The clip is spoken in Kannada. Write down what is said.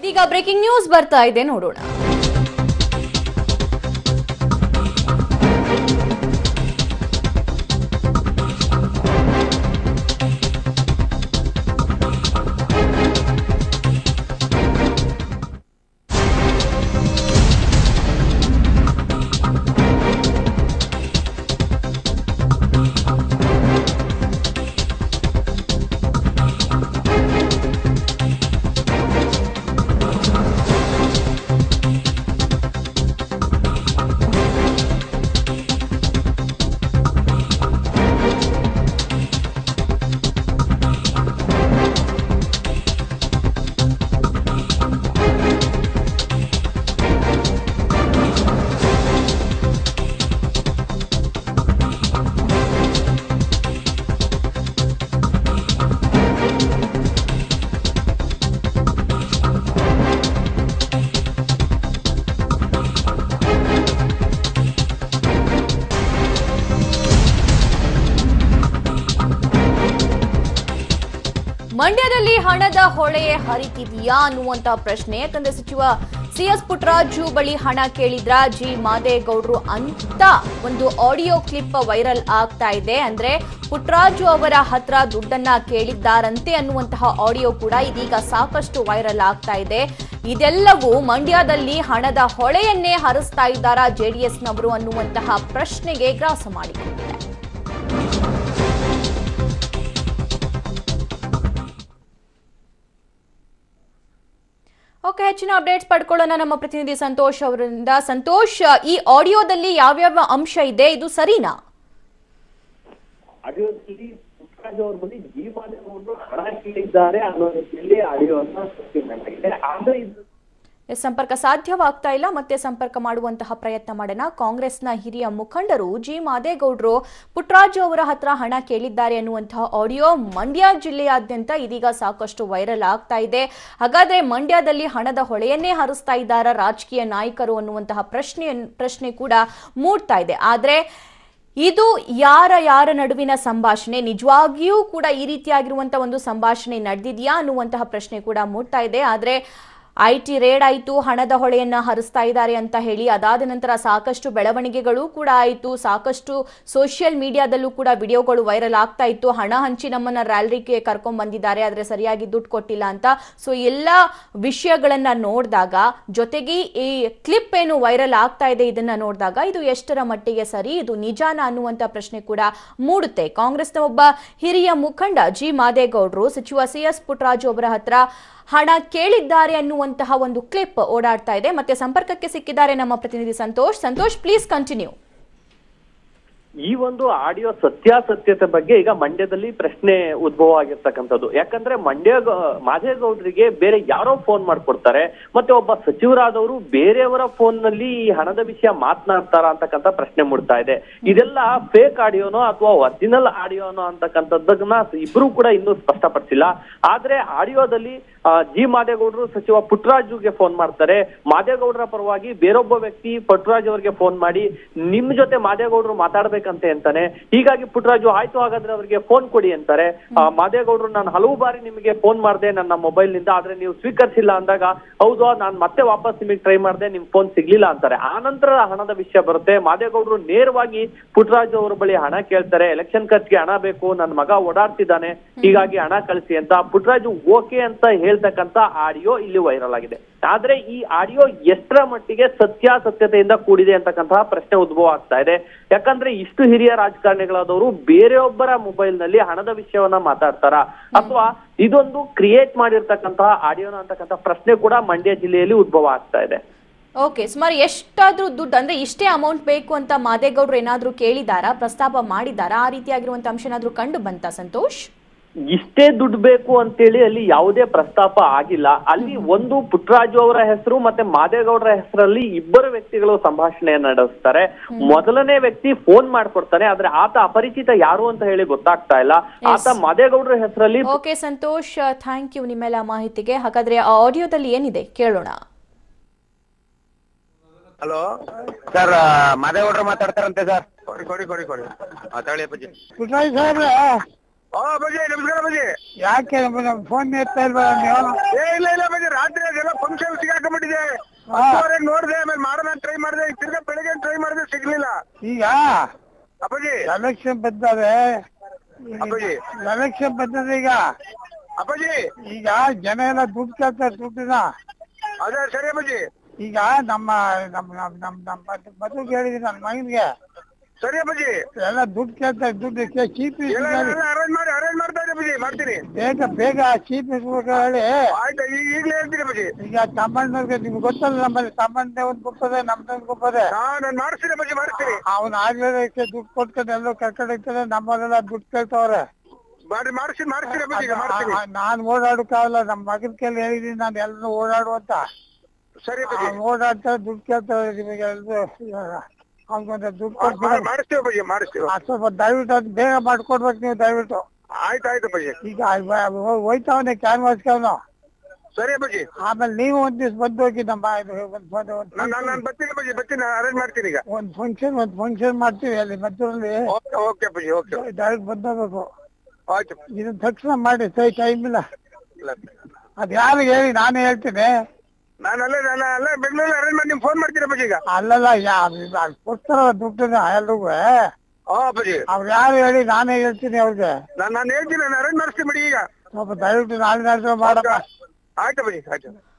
ಇದೀಗ ಬ್ರೇಕಿಂಗ್ ನ್ಯೂಸ್ ಬರ್ತಾ ಇದೆ ನೋಡೋಣ ಮಂಡ್ಯದಲ್ಲಿ ಹಣದ ಹೊಳೆಯೇ ಹರಿತಿದೆಯಾ ಅನ್ನುವಂತ ಪ್ರಶ್ನೆ ಯಾಕಂದ್ರೆ ಸಚಿವ ಸಿಎಸ್ ಪುಟ್ಟರಾಜು ಬಳಿ ಹಣ ಕೇಳಿದ್ರ ಜಿ ಮಾದೇಗೌಡರು ಅಂತ ಒಂದು ಆಡಿಯೋ ಕ್ಲಿಪ್ ವೈರಲ್ ಆಗ್ತಾ ಇದೆ ಅಂದ್ರೆ ಪುಟ್ಟರಾಜು ಅವರ ಹತ್ರ ದುಡ್ಡನ್ನ ಕೇಳಿದ್ದಾರಂತೆ ಅನ್ನುವಂತಹ ಆಡಿಯೋ ಕೂಡ ಇದೀಗ ಸಾಕಷ್ಟು ವೈರಲ್ ಆಗ್ತಾ ಇದೆ ಇದೆಲ್ಲವೂ ಮಂಡ್ಯದಲ್ಲಿ ಹಣದ ಹೊಳೆಯನ್ನೇ ಹರಿಸ್ತಾ ಇದ್ದಾರಾ ಜೆಡಿಎಸ್ನವರು ಅನ್ನುವಂತಹ ಪ್ರಶ್ನೆಗೆ ಗ್ರಾಸ ಮಾಡಿಕೊಂಡಿದೆ ಓಕೆ ಹೆಚ್ಚಿನ ಅಪ್ಡೇಟ್ಸ್ ಪಡ್ಕೊಳ್ಳೋಣ ನಮ್ಮ ಪ್ರತಿನಿಧಿ ಸಂತೋಷ್ ಅವರಿಂದ ಸಂತೋಷ್ ಈ ಆಡಿಯೋದಲ್ಲಿ ಯಾವ್ಯಾವ ಅಂಶ ಇದೆ ಇದು ಸರಿನಾ ಆಡಿಯೋದಲ್ಲಿ ಪುಟ್ಟರಾಜು ಅವ್ರ ಬಳಿ ಜೀವನವನ್ನು ಹಣ ಕೇಳಿದ್ದಾರೆ ಅನ್ನೋ ರೀತಿಯಲ್ಲಿ ಆಡಿಯೋವನ್ನ ಸೃಷ್ಟಿ ಮಾಡಲಾಗಿದೆ ಆದ್ರೆ ಇದು ಎಸ್, ಸಂಪರ್ಕ ಸಾಧ್ಯವಾಗ್ತಾ ಇಲ್ಲ ಮತ್ತೆ ಸಂಪರ್ಕ ಮಾಡುವಂತಹ ಪ್ರಯತ್ನ ಮಾಡೋಣ ಕಾಂಗ್ರೆಸ್ನ ಹಿರಿಯ ಮುಖಂಡರು ಜಿ ಮಾದೇಗೌಡರು ಪುಟ್ಟರಾಜು ಅವರ ಹತ್ರ ಹಣ ಕೇಳಿದ್ದಾರೆ ಅನ್ನುವಂತಹ ಆಡಿಯೋ ಮಂಡ್ಯ ಜಿಲ್ಲೆಯಾದ್ಯಂತ ಇದೀಗ ಸಾಕಷ್ಟು ವೈರಲ್ ಆಗ್ತಾ ಇದೆ ಹಾಗಾದ್ರೆ ಮಂಡ್ಯದಲ್ಲಿ ಹಣದ ಹೊಳೆಯನ್ನೇ ಹರಿಸ್ತಾ ಇದ್ದಾರಾ ರಾಜಕೀಯ ನಾಯಕರು ಅನ್ನುವಂತಹ ಪ್ರಶ್ನೆ ಪ್ರಶ್ನೆ ಕೂಡ ಮೂಡ್ತಾ ಇದೆ ಆದ್ರೆ ಇದು ಯಾರ ಯಾರ ನಡುವಿನ ಸಂಭಾಷಣೆ ನಿಜವಾಗಿಯೂ ಕೂಡ ಈ ರೀತಿಯಾಗಿರುವಂತಹ ಒಂದು ಸಂಭಾಷಣೆ ನಡೆದಿದೆಯಾ ಅನ್ನುವಂತಹ ಪ್ರಶ್ನೆ ಕೂಡ ಮೂಡ್ತಾ ಇದೆ ಆದ್ರೆ ಐ ಟಿ ರೇಡ್ ಆಯಿತು ಹಣದ ಹೊಳೆಯನ್ನ ಹರಿಸ್ತಾ ಇದ್ದಾರೆ ಅಂತ ಹೇಳಿ ಅದಾದ ನಂತರ ಸಾಕಷ್ಟು ಬೆಳವಣಿಗೆಗಳು ಕೂಡ ಆಯಿತು ಸಾಕಷ್ಟು ಸೋಷಿಯಲ್ ಮೀಡಿಯಾದಲ್ಲೂ ಕೂಡ ವಿಡಿಯೋಗಳು ವೈರಲ್ ಆಗ್ತಾ ಇತ್ತು ಹಣ ಹಂಚಿ ನಮ್ಮನ್ನ ರ್ಯಾಲಿಗೆ ಕರ್ಕೊಂಡ್ ಬಂದಿದ್ದಾರೆ ಆದ್ರೆ ಸರಿಯಾಗಿ ದುಡ್ಡು ಕೊಟ್ಟಿಲ್ಲ ಅಂತ ಸೊ ಎಲ್ಲ ವಿಷಯಗಳನ್ನ ನೋಡಿದಾಗ ಜೊತೆಗೆ ಈ ಕ್ಲಿಪ್ ಏನು ವೈರಲ್ ಆಗ್ತಾ ಇದೆ ಇದನ್ನ ನೋಡಿದಾಗ ಇದು ಎಷ್ಟರ ಮಟ್ಟಿಗೆ ಸರಿ ಇದು ನಿಜಾನ ಅನ್ನುವಂತ ಪ್ರಶ್ನೆ ಕೂಡ ಮೂಡುತ್ತೆ ಕಾಂಗ್ರೆಸ್ನ ಒಬ್ಬ ಹಿರಿಯ ಮುಖಂಡ ಜಿ ಮಾದೇಗೌಡರು ಸಚಿವ ಸಿ ಎಸ್ ಪುಟ್ಟರಾಜು ಅವರ ಹತ್ರ ಹಣ ಕೇಳಿದ್ದಾರೆ ಅನ್ನುವಂತಹ ಒಂದು ಕ್ಲಿಪ್ ಓಡಾಡ್ತಾ ಇದೆ ಮತ್ತೆ ಸಂಪರ್ಕಕ್ಕೆ ಸಿಕ್ಕಿದ್ದಾರೆ ನಮ್ಮ ಪ್ರತಿನಿಧಿ ಸಂತೋಷ್ ಸಂತೋಷ್ ಪ್ಲೀಸ್ ಕಂಟಿನ್ಯೂ ಈ ಒಂದು ಆಡಿಯೋ ಸತ್ಯಾಸತ್ಯತೆ ಬಗ್ಗೆ ಈಗ ಮಂಡ್ಯದಲ್ಲಿ ಪ್ರಶ್ನೆ ಉದ್ಭವ ಆಗಿರ್ತಕ್ಕಂಥದ್ದು ಯಾಕಂದ್ರೆ ಮಂಡ್ಯ ಗ- ಮಾದೇಗೌಡರಿಗೆ ಬೇರೆ ಯಾರೋ ಫೋನ್ ಮಾಡ್ಕೊಡ್ತಾರೆ ಮತ್ತೆ ಒಬ್ಬ ಸಚಿವರಾದವರು ಬೇರೆಯವರ ಫೋನ್ ನಲ್ಲಿ ಈ ಹಣದ ವಿಷಯ ಮಾತನಾಡ್ತಾರ ಅಂತಕ್ಕಂಥ ಪ್ರಶ್ನೆ ಮೂಡ್ತಾ ಇದೆ ಇದೆಲ್ಲ ಫೇಕ್ ಆಡಿಯೋನೋ ಅಥವಾ ಒರಿಜಿನಲ್ ಆಡಿಯೋನೋ ಅಂತಕ್ಕಂಥದ್ದನ್ನ ಇಬ್ರು ಕೂಡ ಇನ್ನೂ ಸ್ಪಷ್ಟಪಡಿಸಿಲ್ಲ ಆದ್ರೆ ಆಡಿಯೋದಲ್ಲಿ ಆ, ಜಿ ಮಾದೇಗೌಡರು ಸಚಿವ ಪುಟ್ಟರಾಜುಗೆ ಫೋನ್ ಮಾಡ್ತಾರೆ ಮಾದೇಗೌಡರ ಪರವಾಗಿ ಬೇರೊಬ್ಬ ವ್ಯಕ್ತಿ ಪುಟ್ಟರಾಜ್ ಅವರಿಗೆ ಫೋನ್ ಮಾಡಿ ನಿಮ್ ಜೊತೆ ಮಾದೇಗೌಡರು ಮಾತಾಡ್ಬೇಕಂತೆ ಅಂತಾನೆ ಹೀಗಾಗಿ ಪುಟ್ಟರಾಜು ಆಯ್ತು ಹಾಗಾದ್ರೆ ಅವರಿಗೆ ಫೋನ್ ಕೊಡಿ ಅಂತಾರೆ ಆ, ಮಾದೇಗೌಡರು ನಾನು ಹಲವು ಬಾರಿ ನಿಮಗೆ ಫೋನ್ ಮಾಡಿದೆ ನನ್ನ ಮೊಬೈಲ್ ನಿಂದ ಆದ್ರೆ ನೀವು ಸ್ವೀಕರಿಸಿಲ್ಲ ಅಂದಾಗ ಹೌದು ನಾನು ಮತ್ತೆ ವಾಪಸ್ ನಿಮಗೆ ಟ್ರೈ ಮಾಡಿದೆ ನಿಮ್ ಫೋನ್ ಸಿಗ್ಲಿಲ್ಲ ಅಂತಾರೆ ಆ ನಂತರ ಹಣದ ವಿಷಯ ಬರುತ್ತೆ ಮಾದೇಗೌಡರು ನೇರವಾಗಿ ಪುಟ್ಟರಾಜು ಅವರ ಬಳಿ ಹಣ ಕೇಳ್ತಾರೆ ಎಲೆಕ್ಷನ್ ಖರ್ಚಿಗೆ ಹಣ ಬೇಕು ನನ್ನ ಮಗ ಓಡಾಡ್ತಿದ್ದಾನೆ ಹೀಗಾಗಿ ಹಣ ಕಳಿಸಿ ಅಂತ ಪುಟ್ಟರಾಜು ಓಕೆ ಅಂತ ಹೇಳ್ತಕ್ಕಂತ ಆಡಿಯೋ ಇಲ್ಲಿ ವೈರಲ್ ಆಗಿದೆ ಆದ್ರೆ ಈ ಆಡಿಯೋ ಎಷ್ಟರ ಮಟ್ಟಿಗೆ ಸತ್ಯಾಸತ್ಯತೆಯಿಂದ ಕೂಡಿದೆ ಅಂತಕ್ಕಂತಹ ಪ್ರಶ್ನೆ ಉದ್ಭವ ಆಗ್ತಾ ಇದೆ ಯಾಕಂದ್ರೆ ಇಷ್ಟು ಹಿರಿಯ ರಾಜಕಾರಣಿಗಳಾದವರು ಬೇರೆಯೊಬ್ಬರ ಮೊಬೈಲ್ ನಲ್ಲಿ ಹಣದ ವಿಷಯವನ್ನ ಮಾತಾಡ್ತಾರ ಅಥವಾ ಇದೊಂದು ಕ್ರಿಯೇಟ್ ಮಾಡಿರ್ತಕ್ಕಂತಹ ಆಡಿಯೋನ ಅಂತಕ್ಕಂಥ ಪ್ರಶ್ನೆ ಕೂಡ ಮಂಡ್ಯ ಜಿಲ್ಲೆಯಲ್ಲಿ ಉದ್ಭವ ಆಗ್ತಾ ಇದೆ ಓಕೆ ಸುಮಾರು ಎಷ್ಟಾದ್ರೂ ದುಡ್ಡು ಅಂದ್ರೆ ಇಷ್ಟೇ ಅಮೌಂಟ್ ಬೇಕು ಅಂತ ಮಾದೇಗೌಡರು ಏನಾದ್ರೂ ಕೇಳಿದಾರಾ ಪ್ರಸ್ತಾಪ ಮಾಡಿದಾರಾ ಆ ರೀತಿಯಾಗಿರುವಂತ ಅಂಶ ಏನಾದ್ರೂ ಕಂಡು ಬಂತಾ ಸಂತೋಷ್ ಇಷ್ಟೇ ದುಡ್ಡು ಬೇಕು ಅಂತೇಳಿ ಅಲ್ಲಿ ಯಾವುದೇ ಪ್ರಸ್ತಾಪ ಆಗಿಲ್ಲ ಅಲ್ಲಿ ಒಂದು ಪುಟ್ಟರಾಜು ಅವರ ಹೆಸರು ಮತ್ತೆ ಮಾದೇಗೌಡರ ಹೆಸರಲ್ಲಿ ಇಬ್ಬರು ವ್ಯಕ್ತಿಗಳು ಸಂಭಾಷಣೆ ನಡೆಸ್ತಾರೆ ಮೊದಲನೇ ವ್ಯಕ್ತಿ ಫೋನ್ ಮಾಡ್ಕೊಡ್ತಾನೆ ಆದ್ರೆ ಆತ ಅಪರಿಚಿತ ಯಾರು ಅಂತ ಹೇಳಿ ಗೊತ್ತಾಗ್ತಾ ಇಲ್ಲ ಆತ ಮಾದೇಗೌಡರ ಹೆಸರಲ್ಲಿ ಓಕೆ ಸಂತೋಷ್ ಥ್ಯಾಂಕ್ ಯು ನಿಮ್ಮೆಲ್ಲ ಮಾಹಿತಿಗೆ ಹಾಗಾದ್ರೆ ಆ ಆಡಿಯೋದಲ್ಲಿ ಏನಿದೆ ಕೇಳೋಣ ಹಲೋ ಸರ್ ಮಾದೇಗೌಡ್ರು ಮಾತಾಡ್ತಾರಂತೆ ಸರ್ ಕೊಡಿ ಕೊಡಿ ಕೊಡಿ ಕೊಡಿ ಮಾತಾಡಿ ಅಪ್ಪಾಜಿ ಪುಟ್ಟರಾಜ್ ಸಾಹೇಬ್ರೆ ಓ ಅಪ್ಪಾಜಿ ನಮಸ್ಕಾರ ಅಪ್ಪಾಜಿ ಯಾಕೆ ಫೋನ್ ಎತ್ತಾ ಇಲ್ವಲ್ಲ ನೀವು ಏ ಇಲ್ಲ ಇಲ್ಲ ಅಪ್ಪಾಜಿ ರಾತ್ರಿ ಅದೆಲ್ಲ ಫಂಕ್ಷನ್ ಹತ್ತುವರೆಗೆ ನೋಡ್ದೆ ಆಮೇಲೆ ಮಾಡೋಣ ಟ್ರೈ ಮಾಡಿದೆ ತಿರ್ಗಾ ಬೆಳಿಗ್ಗೆ ಟ್ರೈ ಮಾಡಿದೆ ಸಿಗ್ಲಿಲ್ಲ ಈಗ ಅಪ್ಪಾಜಿ ಎಲೆಕ್ಷನ್ ಬಂದವೆ ಅಪ್ಪಾಜಿ ಎಲೆಕ್ಷನ್ ಬಂದದೆ ಈಗ ಅಪ್ಪಾಜಿ ಈಗ ಜನ ಎಲ್ಲ ದುಡ್ಡು ಕೇಳ್ತಾರೆ ದುಡ್ಡಿನ ಅದೇ ಸರಿ ಅಪ್ಪಾಜಿ ಈಗ ನಮ್ಮ ನಮ್ಮ ನಮ್ಮ ನಮ್ಮ ನಮ್ಮ ಮದುವೆ ಹೇಳಿದೀನಿ ನನ್ನ ಮಗನಿಗೆ ಸರಿ ಅಪ್ಪಾಜಿ ಎಲ್ಲ ದುಡ್ಡು ಕೇಳ್ತಾರೆ ದುಡ್ಡು ಚೀಪ್ ಎಲ್ಲ ಅರೇಂಜ್ ಮಾಡಿ ಅರೇಂಜ್ ಮಾಡ್ತಾ ಇದ್ದೆ ಅಪ್ಪಾಜಿ ಮಾಡ್ತೀನಿ ಬೇಗ ಬೇಗ ಚೀಪ್ ಹೇಳಿ ಆಯ್ತು ಈಗ ಈಗಲೇ ಹೇಳ್ತೀನಿ ಅಪ್ಪಾಜಿ ಈಗ ತಮ್ಮಣ್ಣವ್ರಿಗೆ ನಿಮ್ಗೆ ಗೊತ್ತಲ್ಲ ನಮ್ಮಲ್ಲಿ ತಮ್ಮಣ್ಣೆ ಒಂದು ಗುಪ್ಪದೆ ನಮ್ದೊಂದು ಗುಪ್ಪದೆ ಹಾ ನಾನು ಮಾಡಿಸ್ತೀನಿ ಅಪ್ಪಾಜಿ ಮಾಡಿಸ್ತೀನಿ ಅವ್ನ ಆಗ್ಲೇ ದುಡ್ಡು ಕೊಟ್ಕೊಂಡು ಎಲ್ಲೋ ಕರ್ಕೊಂಡು ಹೋಗ್ತಾರೆ ನಮ್ಮಲ್ಲೆಲ್ಲ ದುಡ್ಡು ಕೇಳ್ತಾವ್ರೆ ಮಾಡಿ ಮಾಡಿಸ್ತೀನಿ ಮಾಡಿಸ್ತೀನಿ ಅಪ್ಪಾಜಿ ಈಗ ಮಾಡ್ತೀನಿ ನಾನ್ ಓಡಾಡಕ್ಕಾಗಲ್ಲ ನಮ್ಮ ಮಗನ ಕೈಲಿ ಹೇಳಿದೀನಿ ನಾನು ಎಲ್ಲರೂ ಓಡಾಡು ಅಂತ ಸರಿ ಅಪ್ಪಾಜಿ ಅವ್ನ್ ಓಡಾಡ್ತಾರೆ ದುಡ್ಡು ಕೇಳ್ತಾರೆ ನಿಮಗೆ ಎಲ್ರು ಅವ್ನಿಗೊಂದು ದುಡ್ಡು ಮಾಡ್- ಕೊಡ್ತೀರ ಮಾಡಿಸ್ತೀವಿ ಅಪ್ಪಾಜಿ ಮಾಡಿಸ್ತೀವಿ ಆ ಸ್ವಲ್ಪ ದಯವಿಟ್ಟು ಅದು ಬೇಗ ಮಾಡ್ಕೊಡ್ಬೇಕು ನೀವು ದಯವಿಟ್ಟು ಆಯ್ತು ಆಯ್ತು ಅಪ್ಪಾಜಿ ಈಗ ಹೋಯ್ತಾವನೆ ಕ್ಯಾನ್ವಾಸ್ಗೆ ಅವನು ಸರಿ ಅಪ್ಪಾಜಿ ಆಮೇಲೆ ನೀವು ಒಂದ್ ದಿವ್ಸ ಬಂದು ಹೋಗಿ ನಮ್ಮ ಇದು ಒಂದ್ ಬಂದು ಒಂದ್ ನಾನು ನಾನು ನಾನು ಬರ್ತೀನಿ ಅಪ್ಪಾಜಿ ಬರ್ತೀನಿ ಅರೇಂಜ್ ಮಾಡ್ತೀನಿ ಈಗ ಒಂದ್ ಫಂಕ್ಷನ್ ಒಂದ್ ಫಂಕ್ಷನ್ ಮಾಡ್ತೀವಿ ಅಲ್ಲಿ ಮದ್ದೂರಲ್ಲಿ ಓಕೆ ಓಕೆ ಅಪ್ಪಾಜಿ ಓಕೆ ಡೈರೆಕ್ಟ್ ಬಂದೋಗ್ಬೇಕು ಆಯ್ತು ಇದನ್ನ ತಕ್ಷಣ ಮಾಡಿ ಸೈ ಟೈಮ್ ಇಲ್ಲ ಇಲ್ಲ ಅದ್ ಯಾರಿಗೆ ಹೇಳಿ ನಾನೇ ಹೇಳ್ತೀನಿ ನಾನು ಅಲ್ಲೇ ನಾನು ಅಲ್ಲೇ ಬೆಂಗಳೂರಲ್ಲಿ ಅರೇಂಜ್ ಮಾಡಿ ನಿಮ್ಗೆ ಫೋನ್ ಮಾಡ್ತೀನಿ ಅಪ್ಪಾಜಿ ಈಗ ಅಲ್ಲಲ್ಲ ಯಾ ಕೊಡ್ತಾರ ದುಡ್ಡನ್ನ ಎಲ್ರಿಗೂ ಹಾ ಅಪ್ಪಾಜಿ ಅವ್ರು ಯಾರು ಹೇಳಿ ನಾನೇ ಹೇಳ್ತೀನಿ ಅವ್ರಿಗೆ ನಾನು ನಾನು ಹೇಳ್ತೀನಿ ನಾನು ಅರೇಂಜ್ ಮಾಡಿಸ್ತೀನಿ ಬಿಡಿ ಈಗ ಸ್ವಲ್ಪ ದಯವಿಟ್ಟು ನಾಳೆ ನಾಳೆ ಮಾಡಪ್ಪ ಆಯ್ತು ಅಪ್ಪಾಜಿ ಆಯ್ತು